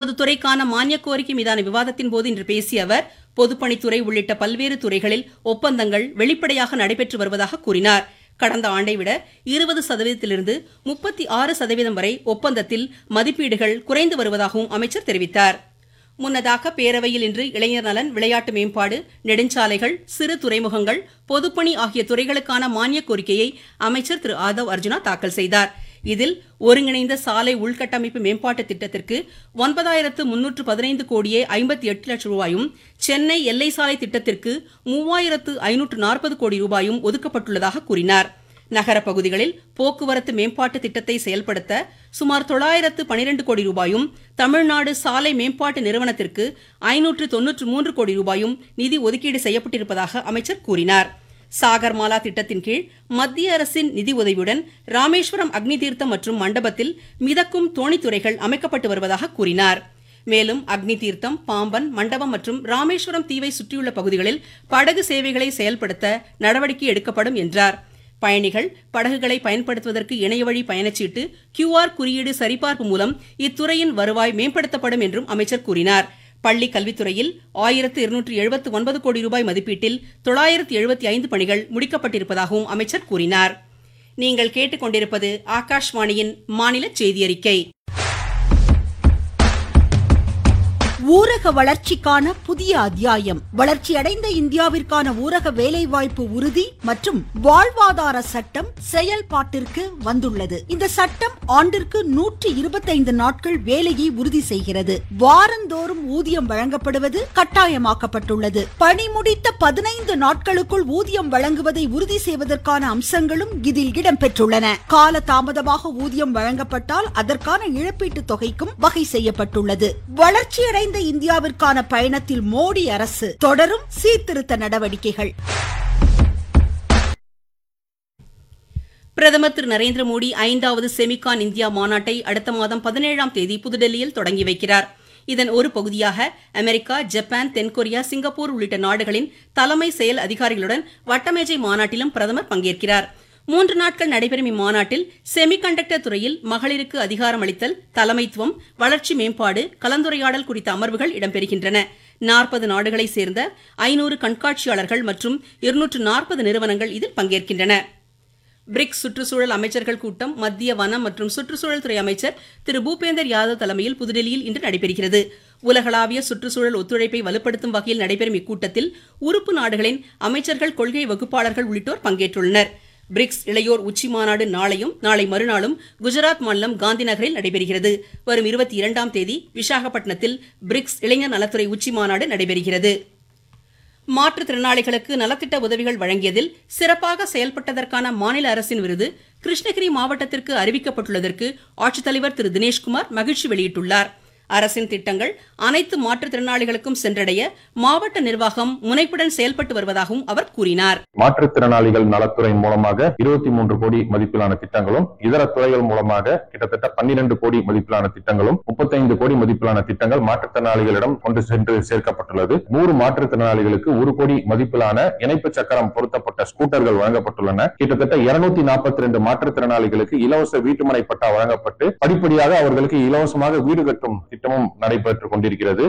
தமது துறைக்கான மானியக் கோரிக்கை மீதான விவாதத்தின் போது இன்று பேசிய அவர் பொதுப்பணித்துறை உள்ளிட்ட பல்வேறு துறைகளில் ஒப்பந்தங்கள் வெளிப்படையாக நடைபெற்று வருவதாக கூறினார் கடந்த ஆண்டை விட இருபது சதவீதத்திலிருந்து முப்பத்தி ஆறு சதவீதம் வரை ஒப்பந்தத்தில் மதிப்பீடுகள் குறைந்து வருவதாகவும் அமைச்சர் தெரிவித்தார் முன்னதாக பேரவையில் இன்று இளைஞர் நலன் விளையாட்டு மேம்பாடு நெடுஞ்சாலைகள் சிறு துறைமுகங்கள் பொதுப்பணி ஆகிய துறைகளுக்கான மானியக் கோரிக்கையை அமைச்சர் திரு ஆதவ் அர்ஜுனா தாக்கல் செய்தார் இதில் ஒருங்கிணைந்த சாலை உள்கட்டமைப்பு மேம்பாட்டு திட்டத்திற்கு ஒன்பதாயிரத்து முன்னூற்று பதினைந்து கோடியே ஐம்பத்தி எட்டு லட்சம் ரூபாயும் சென்னை எல்லை சாலை திட்டத்திற்கு மூவாயிரத்து ஐநூற்று நாற்பது கோடி ரூபாயும் ஒதுக்கப்பட்டுள்ளதாக கூறினார் நகர பகுதிகளில் போக்குவரத்து மேம்பாட்டு திட்டத்தை செயல்படுத்த சுமார் தொள்ளாயிரத்து பனிரெண்டு கோடி ரூபாயும் தமிழ்நாடு சாலை மேம்பாட்டு நிறுவனத்திற்கு ஐநூற்று தொன்னூற்று மூன்று கோடி ரூபாயும் நிதி ஒதுக்கீடு செய்யப்பட்டிருப்பதாக அமைச்சர் கூறினார் சாகர்மாலா திட்டத்தின் கீழ் மத்திய அரசின் நிதி உதவியுடன் ராமேஸ்வரம் அக்னி தீர்த்தம் மற்றும் மண்டபத்தில் மிதக்கும் தோணித்துறைகள் அமைக்கப்பட்டு வருவதாக கூறினார் மேலும் அக்னி தீர்த்தம் பாம்பன் மண்டபம் மற்றும் ராமேஸ்வரம் தீவை சுற்றியுள்ள பகுதிகளில் படகு சேவைகளை செயல்படுத்த நடவடிக்கை எடுக்கப்படும் என்றார் பயணிகள் படகுகளை பயன்படுத்துவதற்கு இணையவழி பயணச்சீட்டு கியூஆர் குறியீடு சரிபார்ப்பு மூலம் இத்துறையின் வருவாய் மேம்படுத்தப்படும் என்றும் அமைச்சர் கூறினார் பள்ளி கல்வித்துறையில் ஆயிரத்து இருநூற்று எழுபத்து ஒன்பது கோடி ரூபாய் மதிப்பீட்டில் தொள்ளாயிரத்து எழுபத்தி ஐந்து பணிகள் முடிக்கப்பட்டிருப்பதாகவும் அமைச்சர் கூறினார் நீங்கள் கேட்டுக்கொண்டிருப்பது ஆகாஷ்வாணியின் மாநில செய்தி அறிக்கை ஊரக வளர்ச்சிக்கான புதிய அத்தியாயம் வளர்ச்சியடைந்த இந்தியாவிற்கான ஊரக வேலைவாய்ப்பு உறுதி மற்றும் வாழ்வாதார சட்டம் செயல்பாட்டிற்கு வந்துள்ளது இந்த சட்டம் ஆண்டிற்கு நூற்றி இருபத்தைந்து நாட்கள் வேலையை உறுதி செய்கிறது வாரந்தோறும் ஊதியம் வழங்கப்படுவது கட்டாயமாக்கப்பட்டுள்ளது பணி முடித்த பதினைந்து நாட்களுக்குள் ஊதியம் வழங்குவதை உறுதி செய்வதற்கான அம்சங்களும் இதில் இடம்பெற்றுள்ளன கால தாமதமாக ஊதியம் வழங்கப்பட்டால் அதற்கான இழப்பீட்டுத் தொகைக்கும் வகை செய்யப்பட்டுள்ளது வளர்ச்சியடைந்த இந்தியாவிற்கான பயணத்தில் மோடி அரசு தொடரும் சீர்திருத்த நடவடிக்கைகள் பிரதமர் திரு நரேந்திர மோடி ஐந்தாவது செமிகான் இந்தியா மாநாட்டை அடுத்த மாதம் பதினேழாம் தேதி புதுடெல்லியில் தொடங்கி வைக்கிறார் இதன் ஒரு பகுதியாக அமெரிக்கா ஜப்பான் தென்கொரியா சிங்கப்பூர் உள்ளிட்ட நாடுகளின் தலைமை செயல் அதிகாரிகளுடன் வட்டமேஜை மாநாட்டிலும் பிரதமர் பங்கேற்கிறார் மூன்று நாட்கள் நடைபெறும் இம்மாநாட்டில் செமிகண்டக்டர் துறையில் மகளிருக்கு அதிகாரம் அளித்தல் தலைமைத்துவம் வளர்ச்சி மேம்பாடு கலந்துரையாடல் குறித்த அமர்வுகள் இடம்பெறுகின்றன நாற்பது நாடுகளைச் சேர்ந்த ஐநூறு கண்காட்சியாளர்கள் மற்றும் இருநூற்று நாற்பது நிறுவனங்கள் இதில் பங்கேற்கின்றன பிரிக்ஸ் சுற்றுச்சூழல் அமைச்சர்கள் கூட்டம் மத்திய வனம் மற்றும் சுற்றுச்சூழல் துறை அமைச்சர் திரு பூபேந்தர் யாதவ் தலைமையில் புதுடெல்லியில் இன்று நடைபெறுகிறது உலகளாவிய சுற்றுச்சூழல் ஒத்துழைப்பை வலுப்படுத்தும் வகையில் நடைபெறும் இக்கூட்டத்தில் உறுப்பு நாடுகளின் அமைச்சர்கள் கொள்கை வகுப்பாளர்கள் உள்ளிட்டோர் பங்கேற்றுள்ளனர் பிரிக்ஸ் இளையோர் உச்சி மாநாடு நாளையும் நாளை மறுநாளும் குஜராத் மாநிலம் காந்தி நகரில் நடைபெறுகிறது வரும் இருபத்தி இரண்டாம் தேதி விசாகப்பட்டினத்தில் பிரிக்ஸ் இளைஞர் நலத்துறை உச்சி மாநாடு நடைபெறுகிறது மாற்றுத்திறனாளிகளுக்கு நலத்திட்ட உதவிகள் வழங்கியதில் சிறப்பாக செயல்பட்டதற்கான மாநில அரசின் விருது கிருஷ்ணகிரி மாவட்டத்திற்கு அறிவிக்கப்பட்டுள்ளதற்கு ஆட்சித்தலைவர் திரு தினேஷ்குமார் மகிழ்ச்சி வெளியிட்டுள்ளார் அரசின் திட்டங்கள் அனைத்து மாற்றுத்திறனாளிகளுக்கும் சென்றடைய மாவட்ட நிர்வாகம் முனைப்புடன் செயல்பட்டு வருவதாகவும் அவர் கூறினார் மாற்றுத்திறனாளிகள் நலத்துறை மூலமாக இருபத்தி மூன்று கோடி மதிப்பிலான திட்டங்களும் இதர துறைகள் மூலமாக கிட்டத்தட்ட பன்னிரண்டு கோடி மதிப்பிலான திட்டங்களும் முப்பத்தைந்து கோடி மதிப்பிலான திட்டங்கள் மாற்றுத்திறனாளிகளிடம் கொண்டு சென்று சேர்க்கப்பட்டுள்ளது நூறு மாற்றுத்திறனாளிகளுக்கு ஒரு கோடி மதிப்பிலான இணைப்பு சக்கரம் பொருத்தப்பட்ட ஸ்கூட்டர்கள் வழங்கப்பட்டுள்ளன கிட்டத்தட்ட இருநூத்தி நாற்பத்தி ரெண்டு மாற்றுத்திறனாளிகளுக்கு இலவச வீட்டுமனை பட்டா வழங்கப்பட்டு படிப்படியாக அவர்களுக்கு இலவசமாக வீடு கட்டும் திட்டமும் நடைபெற்றுக் கொண்டிருக்கிறது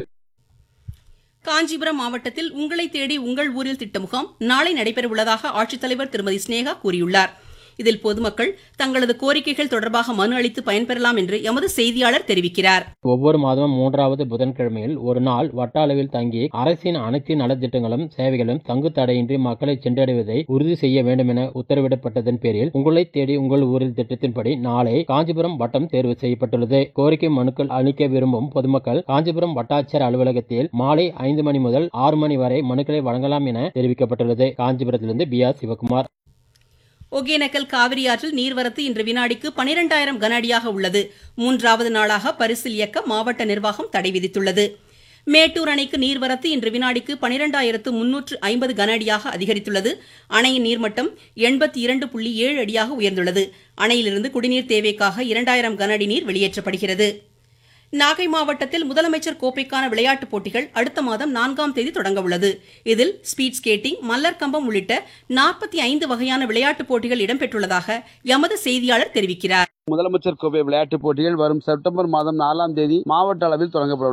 காஞ்சிபுரம் மாவட்டத்தில் உங்களை தேடி உங்கள் ஊரில் திட்ட முகாம் நாளை நடைபெறவுள்ளதாக ஆட்சித்தலைவர் திருமதி ஸ்னேகா கூறியுள்ளார் இதில் பொதுமக்கள் தங்களது கோரிக்கைகள் தொடர்பாக மனு அளித்து பயன்பெறலாம் என்று எமது செய்தியாளர் தெரிவிக்கிறார் ஒவ்வொரு மாதமும் மூன்றாவது புதன்கிழமையில் ஒரு நாள் வட்ட அளவில் தங்கி அரசின் அனைத்து நலத்திட்டங்களும் சேவைகளும் தங்கு தடையின்றி மக்களை சென்றடைவதை உறுதி செய்ய வேண்டும் என உத்தரவிடப்பட்டதன் பேரில் உங்களை தேடி உங்கள் ஊரில் திட்டத்தின்படி நாளை காஞ்சிபுரம் வட்டம் தேர்வு செய்யப்பட்டுள்ளது கோரிக்கை மனுக்கள் அளிக்க விரும்பும் பொதுமக்கள் காஞ்சிபுரம் வட்டாட்சியர் அலுவலகத்தில் மாலை ஐந்து மணி முதல் ஆறு மணி வரை மனுக்களை வழங்கலாம் என தெரிவிக்கப்பட்டுள்ளது காஞ்சிபுரத்திலிருந்து பி ஆர் சிவகுமார் ஒகேனக்கல் காவிரி ஆற்றில் நீர்வரத்து இன்று வினாடிக்கு பனிரெண்டாயிரம் கன அடியாக உள்ளது மூன்றாவது நாளாக பரிசில் இயக்க மாவட்ட நிர்வாகம் தடை விதித்துள்ளது மேட்டூர் அணைக்கு நீர்வரத்து இன்று வினாடிக்கு பனிரெண்டாயிரத்து முன்னூற்று ஐம்பது கன அடியாக அதிகரித்துள்ளது அணையின் நீர்மட்டம் எண்பத்தி இரண்டு புள்ளி ஏழு அடியாக உயர்ந்துள்ளது அணையிலிருந்து குடிநீர் தேவைக்காக இரண்டாயிரம் கன அடி நீர் வெளியேற்றப்படுகிறது நாகை மாவட்டத்தில் முதலமைச்சர் கோப்பைக்கான விளையாட்டுப் போட்டிகள் அடுத்த மாதம் நான்காம் தேதி தொடங்க உள்ளது இதில் ஸ்பீட் ஸ்கேட்டிங் மல்லர் கம்பம் உள்ளிட்ட நாற்பத்தி ஐந்து வகையான விளையாட்டுப் போட்டிகள் இடம்பெற்றுள்ளதாக எமது செய்தியாளர் தெரிவிக்கிறார் முதலமைச்சர் கோப்பை விளையாட்டுப் போட்டிகள் வரும் செப்டம்பர் மாதம் நாலாம் தேதி மாவட்ட அளவில் தொடங்கப்படும்